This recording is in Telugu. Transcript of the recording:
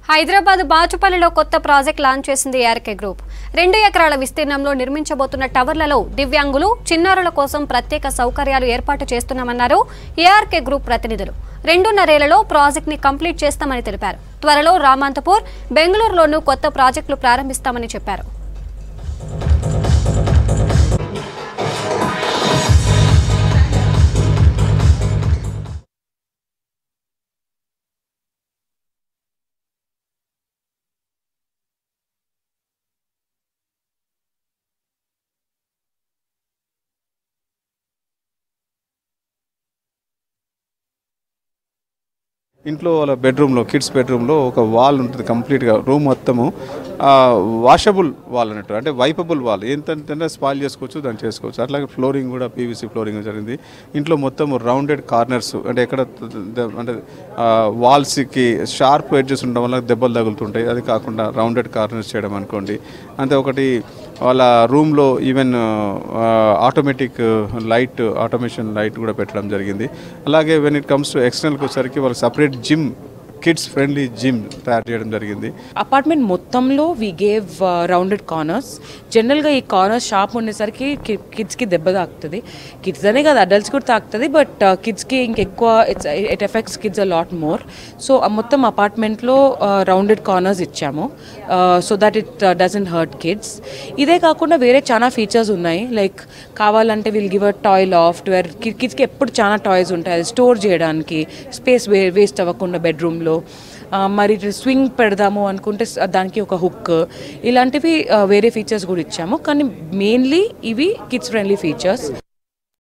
హైదరాబాద్ బాచుపల్లిలో కొత్త ప్రాజెక్ట్ లాంచ్ చేసింది ఏఆర్కే గ్రూప్ రెండు ఎకరాల విస్తీర్ణంలో నిర్మించబోతున్న టవర్లలో దివ్యాంగులు చిన్నారుల కోసం ప్రత్యేక సౌకర్యాలు ఏర్పాటు చేస్తున్నామన్నారు ఏఆర్కే గ్రూప్ ప్రతినిధులు రెండున్నరేళ్లలో ప్రాజెక్ట్ ని కంప్లీట్ చేస్తామని తెలిపారు త్వరలో రామాంతపూర్ బెంగళూరులోనూ కొత్త ప్రాజెక్టులు ప్రారంభిస్తామని చెప్పారు ఇంట్లో వాళ్ళ బెడ్రూమ్లో కిడ్స్ బెడ్రూమ్లో ఒక వాల్ ఉంటుంది కంప్లీట్గా రూమ్ మొత్తము వాషబుల్ వాల్ అన్నట్టు అంటే వైపబుల్ వాల్ ఏంటంటే స్పాయిల్ చేసుకోవచ్చు దాన్ని చేసుకోవచ్చు అట్లాగే ఫ్లోరింగ్ కూడా పీవీసీ ఫ్లోరింగ్ జరిగింది ఇంట్లో మొత్తం రౌండెడ్ కార్నర్స్ అంటే ఎక్కడ ద- అంటే వాల్స్కి షార్ప్ ఎడ్జెస్ ఉండడం వల్ల దెబ్బలు తగులుతుంటాయి అది కాకుండా రౌండెడ్ కార్నర్స్ చేయడం అనుకోండి అంతే ఒకటి వాళ్ళ రూమ్లో even automatic light automation light కూడా పెట్టడం జరిగింది అలాగే వెన్ ఇట్ కమ్స్ టు ఎక్స్టర్నల్కి వచ్చేసరికి వాళ్ళకి separate gym kids friendly gym తయారు చేయడం జరిగింది అపార్ట్మెంట్ మొత్తంలో వీ గేవ్ రౌండెడ్ కార్నర్స్ జనరల్గా ఈ కార్నర్స్ షాప్ ఉండేసరికి కిడ్స్కి దెబ్బ తాకుతుంది కిడ్స్ అనే కాదు అడల్ట్స్ కూడా తాకుతుంది బట్ కిడ్స్కి ఇంకెక్కువ it's it effects kids a lot more so మొత్తం అపార్ట్మెంట్లో రౌండెడ్ కార్నర్స్ ఇచ్చాము so that it doesn't hurt kids ఇదే కాకుండా వేరే చాలా ఫీచర్స్ ఉన్నాయి లైక్ కావాలంటే will give a toy loft where కిడ్స్కి ఎప్పుడు చాలా టాయ్స్ ఉంటాయి అది స్టోర్ చేయడానికి స్పేస్ వే వేస్ట్ అవ్వకుండా బెడ్రూమ్లో మరి స్వింగ్ పెడదాము అనుకుంటే స- దానికి ఒక హుక్ ఇలాంటివి ఆ, వేరే ఫీచర్స్ కూడా ఇచ్చాము కానీ మెయిన్లీ ఇవి కిడ్స్ ఫ్రెండ్లీ ఫీచర్స్